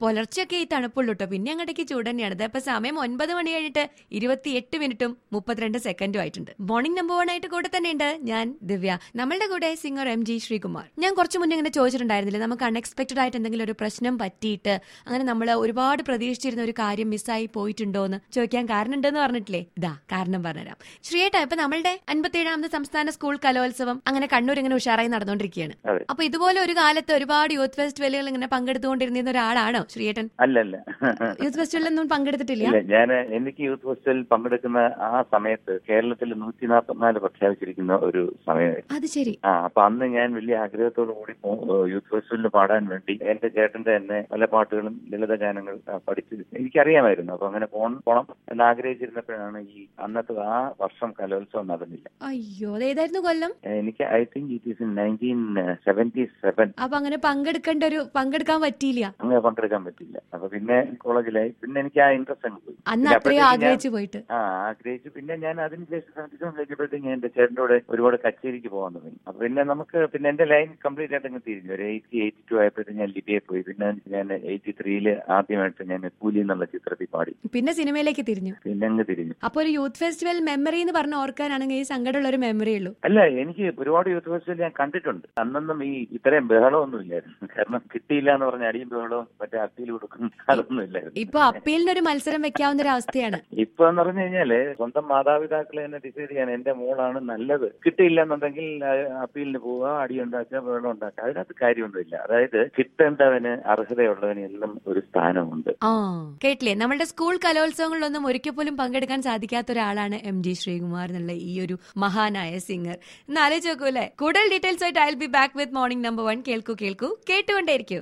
പുലർച്ചെയൊക്കെ ഈ തണുപ്പുള്ളൂ കേട്ടോ പിന്നെ അങ്ങോട്ടേക്ക് ചൂട് തന്നെയാണ് ഇപ്പൊ സമയം ഒൻപത് മണി കഴിഞ്ഞിട്ട് ഇരുപത്തിയെട്ട് മിനിറ്റും മുപ്പത്തിരണ്ട് സെക്കൻഡും ആയിട്ടുണ്ട് മോർണിംഗ് നമ്പർ വൺ ആയിട്ട് കൂടെ തന്നെയുണ്ട് ഞാൻ ദിവ്യ നമ്മളുടെ കൂടെ സിംഗർ എം ജി ശ്രീകുമാർ ഞാൻ കുറച്ച് മുന്നേ ഇങ്ങനെ ചോദിച്ചിട്ടുണ്ടായിരുന്നില്ലേ നമുക്ക് അൺഎക്സ്പെക്ടഡ് ആയിട്ട് എന്തെങ്കിലും ഒരു പ്രശ്നം പറ്റിയിട്ട് അങ്ങനെ നമ്മൾ ഒരുപാട് പ്രതീക്ഷിച്ചിരുന്ന ഒരു കാര്യം മിസ്സായി പോയിട്ടുണ്ടോ എന്ന് ചോദിക്കാൻ കാരണം ഉണ്ടെന്ന് പറഞ്ഞിട്ടില്ലേ ഇതാ കാരണം പറഞ്ഞുതരാം ശ്രീയേട്ടാ ഇപ്പൊ നമ്മളുടെ അൻപത്തിയേഴാമത് സംസ്ഥാന സ്കൂൾ കലോത്സവം അങ്ങനെ കണ്ണൂർ ഇങ്ങനെ ഉഷാറായി നടന്നുകൊണ്ടിരിക്കുകയാണ് അതെ അപ്പൊ ഇതുപോലെ ഒരു കാലത്ത് ഒരുപാട് യൂത്ത് ഫെസ്റ്റിവലുകൾ ഇങ്ങനെ പങ്കെടുത്തുകൊണ്ടിരുന്ന ഒരാളാണോ ശ്രീയേട്ടൻ അല്ലല്ല യൂത്ത് ഫെസ്റ്റിവലൊന്നും പങ്കെടുത്തിട്ടില്ല ഇല്ല ഞാൻ എനിക്ക് യൂത്ത് ഫെസ്റ്റിവലിൽ പങ്കെടുക്കുന്ന ആ സമയത്ത് കേരളത്തിൽ നൂറ്റി നാൽപ്പത്തിനാല് പ്രഖ്യാപിച്ചിരിക്കുന്ന ഒരു സമയമായിരുന്നു അത് ശരി ആ അപ്പൊ അന്ന് ഞാൻ വലിയ ആഗ്രഹത്തോടു കൂടി പോ- യൂത്ത് ഫെസ്റ്റിവലിന് പാടാൻ വേണ്ടി എന്റെ ചേട്ടന്റെ തന്നെ പല പാട്ടുകളും ലളിത ഗാനങ്ങൾ ആ, പഠിച്ച് എനിക്കറിയാമായിരുന്നു അപ്പൊ അങ്ങനെ പോണം പോണം എന്ന് ആഗ്രഹിച്ചിരുന്നപ്പോഴാണ് ഈ അന്നത്തെ ആ വർഷം കലോത്സവം നടന്നില്ല അയ്യോ അതേതായിരുന്നു കൊല്ലം എനിക്ക് I think it is in nineteen seventy seven അപ്പൊ അങ്ങനെ പങ്കെടുക്കേണ്ട ഒരു പങ്കെടുക്കാൻ പറ്റിയില്ല അങ്ങനെ പങ്കെടുക്കാൻ പറ്റില്ല അപ്പൊ പിന്നെ കോളേജിലായി പിന്നെ എനിക്ക് ആ ഇൻട്രസ്റ്റ് അങ്ങ് പോയി അന്ന് പിന്നെ അത്രയും അപ്പോഴത്തേക്ക് ഞാൻ- ആഗ്രഹിച്ചു പോയിട്ട് ആ ആഗ്രഹിച്ചു പിന്നെ ഞാൻ അതിനുശേഷം സംശയം കഴിച്ചപ്പോഴത്തേക്ക് ഞാൻ എന്റെ ചേട്ടൻ്റെ കൂടെ ഒരുപാട് കച്ചേരിക്ക് പോകാൻ തുടങ്ങി അപ്പൊ പിന്നെ നമുക്ക് പിന്നെ എന്റെ ലൈൻ കംപ്ലീറ്റ് ആയിട്ട് അങ്ങ് തിരിഞ്ഞു ഒരു എയ്റ്റി എയ്റ്റി ടു ആയപ്പോഴത്തേക്ക് ഞാൻ ലിബിയെ പോയി പിന്നെ ഞാൻ എയ്റ്റി ത്രീയില് ആദ്യമായിട്ട് ഞാൻ കൂലി എന്നുള്ള ചിത്രത്തിൽ പാടി പിന്നെ സിനിമയിലേക്ക് തിരിഞ്ഞു പിന്നെ അങ്ങ് തിരിഞ്ഞു അപ്പൊ ഒരു യൂത്ത് ഫെസ്റ്റിവൽ മെമ്മറി എന്ന് പറഞ്ഞ ഓർക്കാനാണെങ്കിൽ ഈ സങ്കടമുള്ള ഒരു മെമ്മറി ഉള്ളൂ അല്ല എനിക്ക് ഒരുപാട് യൂത്ത് ഫെസ്റ്റിവൽ ഞാൻ കണ്ടിട്ടുണ്ട് അന്നൊന്നും ഈ ഇത്രയും ബഹളമൊന്നും ഇല്ലായിരുന്നു കാരണം കിട്ടിയില്ല എന്ന് പറഞ്ഞ അടിയും ബഹളവും മറ്റേ അപ്പീൽ കൊടുക്കും അതൊന്നും ഇല്ലായിരുന്നു ഇപ്പൊ അപ്പീലിന് ഒരു മത്സരം വെക്കാവുന്ന ഒരു അവസ്ഥയാണ് ഇപ്പൊ എന്ന് പറഞ്ഞു കഴിഞ്ഞാല് സ്വന്തം മാതാപിതാക്കളെ തന്നെ ഡിസൈഡ് ചെയ്യാൻ എന്റെ മോളാണ് നല്ലത് കിട്ടിയില്ല എന്നുണ്ടെങ്കിൽ അപ്പീലിന് പോവുക അടിയുണ്ടാക്കുക വെള്ളം ഉണ്ടാക്കുക അതിനകത്ത് കാര്യമൊന്നുമില്ല അതായത് കിട്ടേണ്ടവന് അർഹതയുള്ളവന് എല്ലാം ഒരു സ്ഥാനമുണ്ട് ആ കേട്ടില്ലേ നമ്മുടെ സ്കൂൾ കലോത്സവങ്ങളിലൊന്നും ഒരിക്കൽ പോലും പങ്കെടുക്കാൻ സാധിക്കാത്ത ഒരാളാണ് എം ജി ശ്രീകുമാർ എന്നുള്ള ഈ ഒരു മഹാനായ സിംഗർ എന്ന് ആലോചിച്ച് നോക്കൂല്ലേ കൂടുതൽ ഡീറ്റെയിൽസ് ആയിട്ട് I be back with morning number one കേൾക്കൂ കേൾക്കൂ കേട്ടുകൊണ്ടേയിരിക്കൂ